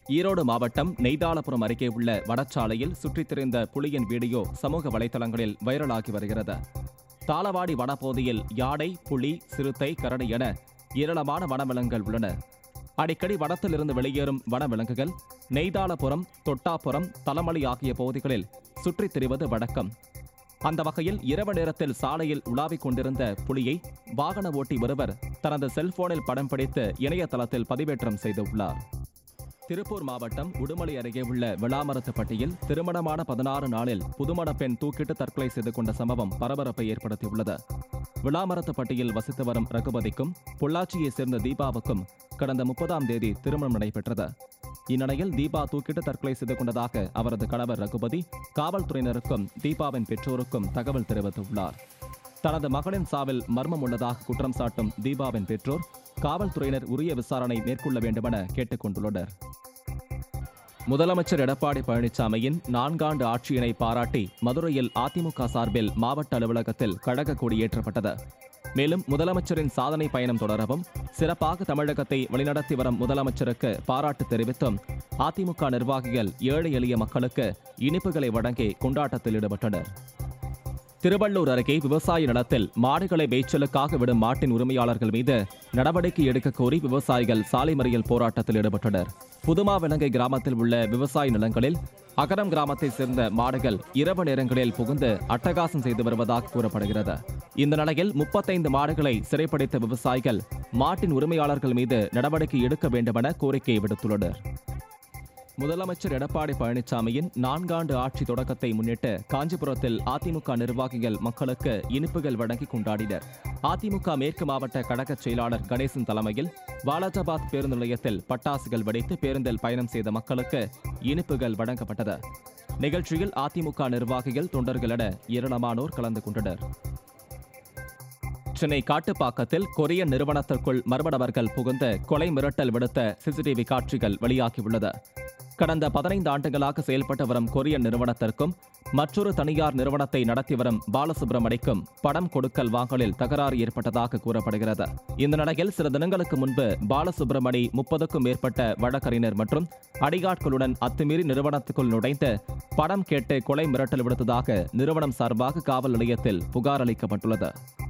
ஈரோடு மாவட்டம் நெய்தாளபுரம் அருகே உள்ள வடச்சாலையில் சுற்றித் திரிந்த புலியின் வீடியோ சமூக வலைதளங்களில் வைரலாகி வருகிறது தாளவாடி வனப்பகுதியில் யானை புலி சிறுத்தை கரடி என ஏராளமான வனவிலங்குகள் உள்ளன அடிக்கடி வனத்திலிருந்து வெளியேறும் வனவிலங்குகள் நெய்தாளபுரம் தொட்டாபுரம் தலமலை ஆகிய பகுதிகளில் சுற்றித் திரிவது வழக்கம் அந்த வகையில் இரவு நேரத்தில் சாலையில் உலாவிக் கொண்டிருந்த புலியை வாகன ஓட்டி ஒருவர் தனது செல்போனில் படம் பிடித்து இணையதளத்தில் பதிவேற்றம் செய்துள்ளார் திருப்பூர் மாவட்டம் உடுமலை அருகே உள்ள விளாமரத்துப்பட்டியில் திருமணமான பதினாறு நாளில் புதுமண பெண் தூக்கிட்டு தற்கொலை செய்து கொண்ட சம்பவம் பரபரப்பை ஏற்படுத்தியுள்ளது விளாமரத்துப்பட்டியில் வசித்து வரும் ரகுபதிக்கும் பொள்ளாச்சியைச் சேர்ந்த தீபாவுக்கும் கடந்த முப்பதாம் தேதி திருமணம் நடைபெற்றது இந்நிலையில் தீபா தூக்கிட்டு தற்கொலை செய்து கொண்டதாக அவரது கணவர் ரகுபதி காவல்துறையினருக்கும் தீபாவின் பெற்றோருக்கும் தகவல் தெரிவித்துள்ளார் தனது மகளின் சாவில் மர்மம் உள்ளதாக குற்றம் சாட்டும் தீபாவின் பெற்றோர் காவல்துறையினர் உரிய விசாரணை மேற்கொள்ள வேண்டுமென கேட்டுக் கொண்டுள்ளனர் முதலமைச்சர் எடப்பாடி பழனிசாமியின் நான்காண்டு ஆட்சியினை பாராட்டி மதுரையில் அதிமுக சார்பில் மாவட்ட அலுவலகத்தில் கழக கொடியேற்றப்பட்டது மேலும் முதலமைச்சரின் சாதனை பயணம் தொடரவும் சிறப்பாக தமிழகத்தை வழிநடத்தி வரும் முதலமைச்சருக்கு பாராட்டு தெரிவித்தும் அதிமுக நிர்வாகிகள் ஏழை எளிய மக்களுக்கு இனிப்புகளை வழங்கி கொண்டாட்டத்தில் ஈடுபட்டனர் திருவள்ளூர் அருகே விவசாய நிலத்தில் மாடுகளை மேய்ச்சலுக்காக விடும் மாட்டின் உரிமையாளர்கள் மீது நடவடிக்கை எடுக்க கோரி விவசாயிகள் சாலை மறியல் போராட்டத்தில் ஈடுபட்டனர் புதுமாவிலங்கை கிராமத்தில் உள்ள விவசாய நிலங்களில் அகரம் கிராமத்தைச் சேர்ந்த மாடுகள் இரவு நேரங்களில் புகுந்து அட்டகாசம் செய்து வருவதாக கூறப்படுகிறது இந்த நிலையில் முப்பத்தைந்து மாடுகளை சிறைப்பிடித்த விவசாயிகள் மாட்டின் உரிமையாளர்கள் மீது நடவடிக்கை எடுக்க வேண்டுமென கோரிக்கை விடுத்துள்ளனர் முதலமைச்சர் எடப்பாடி பழனிசாமியின் நான்காண்டு ஆட்சி தொடக்கத்தை முன்னிட்டு காஞ்சிபுரத்தில் அதிமுக நிர்வாகிகள் மக்களுக்கு இனிப்புகள் வழங்கி கொண்டாடினர் அதிமுக மேற்கு மாவட்ட கழகச் செயலாளர் கணேசன் தலைமையில் வாலாஜாபாத் பேருந்து நிலையத்தில் பட்டாசுகள் வெடித்து பேருந்தில் பயணம் செய்த மக்களுக்கு இனிப்புகள் வழங்கப்பட்டது நிகழ்ச்சியில் அதிமுக நிர்வாகிகள் தொண்டர்கள் என ஏராளமானோர் கலந்து கொண்டனர் சென்னை காட்டுப்பாக்கத்தில் கொரிய நிறுவனத்திற்குள் மர்ம நபர்கள் புகுந்து கொலை மிரட்டல் விடுத்த சிசிடிவி காட்சிகள் வெளியாகியுள்ளது கடந்த பதினைந்து ஆண்டுகளாக செயல்பட்டு வரும் கொரிய நிறுவனத்திற்கும் மற்றொரு தனியார் நிறுவனத்தை நடத்தி வரும் பாலசுப்ரமணிக்கும் படம் கொடுக்கல் வாங்கலில் தகராறு ஏற்பட்டதாக கூறப்படுகிறது இந்த நிலையில் சில தினங்களுக்கு முன்பு பாலசுப்ரமணி முப்பதுக்கும் மேற்பட்ட வழக்கறிஞர் மற்றும் அடிகாட்களுடன் அத்துமீறி நிறுவனத்துக்குள் நுழைந்து படம் கேட்டு கொலை மிரட்டல் விடுத்ததாக நிறுவனம் சார்பாக காவல் நிலையத்தில் புகார் அளிக்கப்பட்டுள்ளது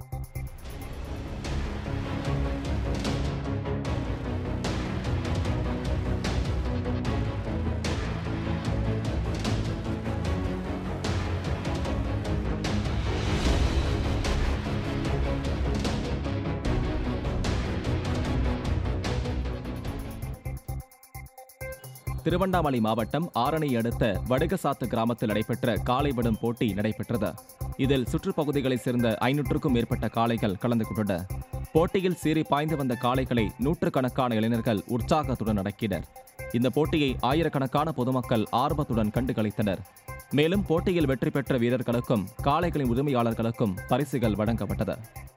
திருவண்ணாமலை மாவட்டம் ஆரணி அடுத்த வடுகசாத்து கிராமத்தில் நடைபெற்ற காளை விடும் போட்டி நடைபெற்றது இதில் சுற்றுப்பகுதிகளைச் சேர்ந்த ஐநூற்றுக்கும் மேற்பட்ட காளைகள் கலந்து கொண்டன போட்டியில் சீறி பாய்ந்து வந்த காளைகளை நூற்றுக்கணக்கான இளைஞர்கள் உற்சாகத்துடன் அடக்கினர் இந்த போட்டியை ஆயிரக்கணக்கான பொதுமக்கள் ஆர்வத்துடன் கண்டு களித்தனர் மேலும் போட்டியில் வெற்றி பெற்ற வீரர்களுக்கும் காளைகளின் உரிமையாளர்களுக்கும் பரிசுகள் வழங்கப்பட்டது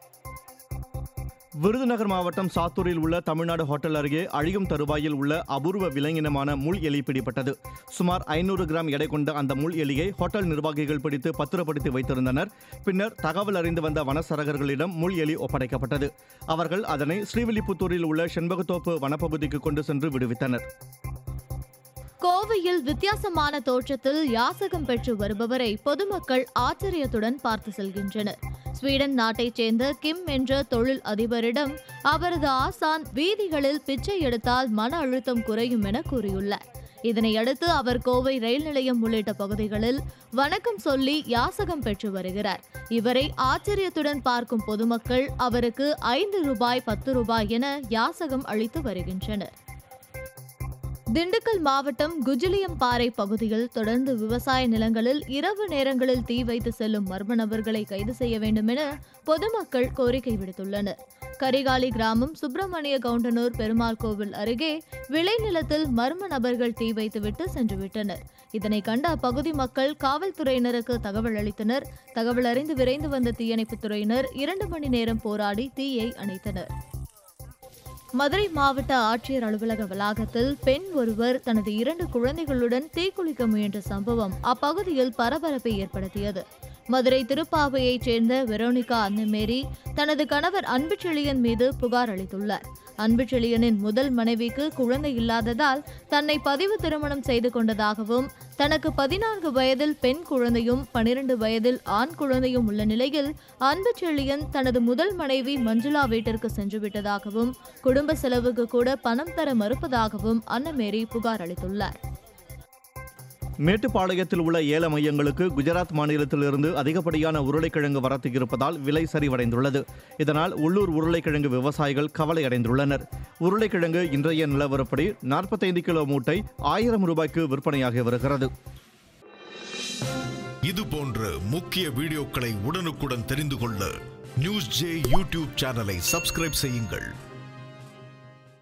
விருதுநகர் மாவட்டம் சாத்தூரில் உள்ள தமிழ்நாடு ஹோட்டல் அருகே அழியும் தருவாயில் உள்ள அபூர்வ விலங்கினமான முள் எலி பிடிபட்டது சுமார் ஐநூறு கிராம் எடை கொண்ட அந்த முள் எலியை ஹோட்டல் நிர்வாகிகள் பிடித்து பத்திரப்படுத்தி வைத்திருந்தனர் பின்னர் தகவல் அறிந்து வந்த வனசரகர்களிடம் முள் எலி ஒப்படைக்கப்பட்டது அவர்கள் அதனை ஸ்ரீவில்லிபுத்தூரில் உள்ள செண்பகத்தோப்பு வனப்பகுதிக்கு கொண்டு சென்று விடுவித்தனர் கோவையில் வித்தியாசமான தோற்றத்தில் யாசகம் பெற்று வருபவரை பொதுமக்கள் ஆச்சரியத்துடன் பார்த்து செல்கின்றனர் ஸ்வீடன் நாட்டைச் சேர்ந்த கிம் என்ற தொழில் அதிபரிடம் அவரது ஆசான் வீதிகளில் பிச்சை எடுத்தால் மன அழுத்தம் குறையும் என கூறியுள்ளார் இதனையடுத்து அவர் கோவை ரயில் நிலையம் உள்ளிட்ட பகுதிகளில் வணக்கம் சொல்லி யாசகம் பெற்று வருகிறார் இவரை ஆச்சரியத்துடன் பார்க்கும் பொதுமக்கள் அவருக்கு ஐந்து ரூபாய் பத்து ரூபாய் என யாசகம் அளித்து வருகின்றனர் திண்டுக்கல் மாவட்டம் குஜிலியம்பாறை பகுதியில் தொடர்ந்து விவசாய நிலங்களில் இரவு நேரங்களில் தீ வைத்து செல்லும் மர்ம நபர்களை கைது செய்ய வேண்டும் என பொதுமக்கள் கோரிக்கை விடுத்துள்ளனர் கரிகாலி கிராமம் சுப்பிரமணிய கவுண்டனூர் பெருமாள் கோவில் அருகே விளைநிலத்தில் மர்ம நபர்கள் தீ வைத்துவிட்டு சென்று விட்டனர் இதனை கண்ட அப்பகுதி மக்கள் காவல்துறையினருக்கு தகவல் அளித்தனர் தகவல் அறிந்து விரைந்து வந்த தீயணைப்புத் துறையினர் இரண்டு மணி நேரம் போராடி தீயை அணைத்தனர் மதுரை மாவட்ட ஆட்சியர் அலுவலக வளாகத்தில் பெண் ஒருவர் தனது இரண்டு குழந்தைகளுடன் தீக்குளிக்க முயன்ற சம்பவம் அப்பகுதியில் பரபரப்பை ஏற்படுத்தியது மதுரை திருப்பாவையைச் சேர்ந்த வெரோனிகா அன்னமேரி தனது கணவர் அன்புச்செழியன் மீது புகார் அளித்துள்ளார் அன்புச்செழியனின் முதல் மனைவிக்கு குழந்தை இல்லாததால் தன்னை பதிவு திருமணம் செய்து கொண்டதாகவும் தனக்கு பதினான்கு வயதில் பெண் குழந்தையும் பனிரெண்டு வயதில் ஆண் குழந்தையும் உள்ள நிலையில் அன்புச்செழியன் தனது முதல் மனைவி மஞ்சுளா வீட்டிற்கு சென்று விட்டதாகவும் குடும்ப செலவுக்கு கூட பணம் தர மறுப்பதாகவும் அன்னமேரி புகார் அளித்துள்ளார் மேட்டுப்பாளையத்தில் உள்ள ஏல மையங்களுக்கு குஜராத் மாநிலத்திலிருந்து அதிகப்படியான உருளைக்கிழங்கு வரத்து இருப்பதால் விலை சரிவடைந்துள்ளது இதனால் உள்ளூர் உருளைக்கிழங்கு விவசாயிகள் கவலையடைந்துள்ளனர் உருளைக்கிழங்கு இன்றைய நிலவரப்படி நாற்பத்தைந்து கிலோ மூட்டை ஆயிரம் ரூபாய்க்கு விற்பனையாகி வருகிறது இது போன்ற முக்கிய வீடியோக்களை உடனுக்குடன் தெரிந்து கொள்ள நியூஸ் ஜே யூடியூப் சேனலை சப்ஸ்கிரைப் செய்யுங்கள்